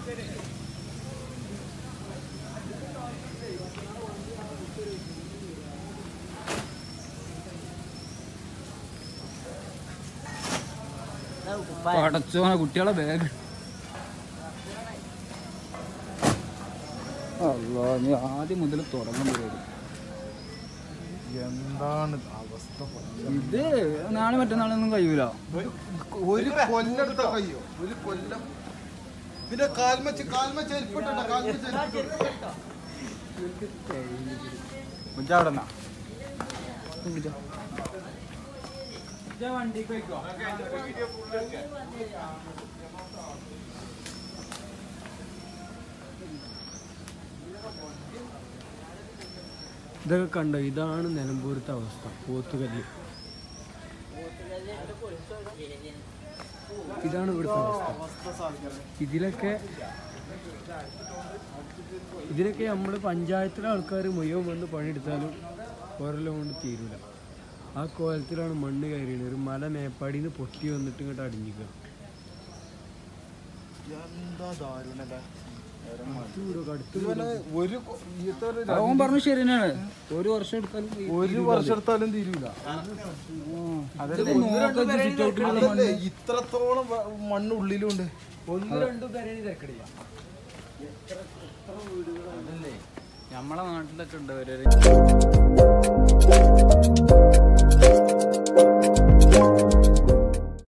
പടച്ചോന കുട്ടികളെ ബാഗ് അല്ലോ നീ ആദ്യം മുതൽ തുടങ്ങാൻ പരിപാടി എന്താണ് അവസ്ഥ ഇത് നാളെ മറ്റന്നാളൊന്നും കഴിയൂല ഒരു കൊല്ലെടുത്ത കയ്യോ ഒരു കൊല്ലം പിന്നെ കാൽമച്ച് കാൽമച്ച് ഏൽപ്പിട്ടോ കാൽമച്ച് ഏൽപ്പിട്ടോ മുഞ്ചാടന്നാ ഇതൊക്കെ കണ്ടോ ഇതാണ് നിലമ്പൂരത്തെ അവസ്ഥ പോത്തുകല്ല് ഇതാണ് ഇവിടുത്തെ അവസ്ഥ ഇതിലൊക്കെ ഇതിലൊക്കെ നമ്മൾ പഞ്ചായത്തിലെ ആൾക്കാർ മുഴുവൻ വന്ന് പണിയെടുത്താലും ഓരെല്ലാം കൊണ്ട് തീരൂല ആ കോലത്തിലാണ് മണ്ണ് കയറിയത് ഒരു മല മേപ്പാടിയിൽ നിന്ന് പൊട്ടി വന്നിട്ട് ഇങ്ങോട്ട് അടിഞ്ഞിക്കുക എന്താ ദാരുണല്ലേ അടുത്ത് ഇവന് ഒരു കൊ- ഇത്ര ഒരു അവൻ പറഞ്ഞു ശരി തന്നെയാണ് ഒരു വർഷം എടുത്താലും ഈ- ഒരു വർഷം എടുത്താലും തീരൂല ഇതൊക്കെ നോക്ക് ഇത് sit out ലുള്ള അതല്ലേ, ഇത്രത്തോളം വ- മണ്ണ് ഉള്ളിലുണ്ട് ഒന്ന് രണ്ടു പേരെ തിരക്കടില്ല അതല്ലേ നമ്മളെ നാട്ടിലൊക്കെ ഉണ്ട് ഒരു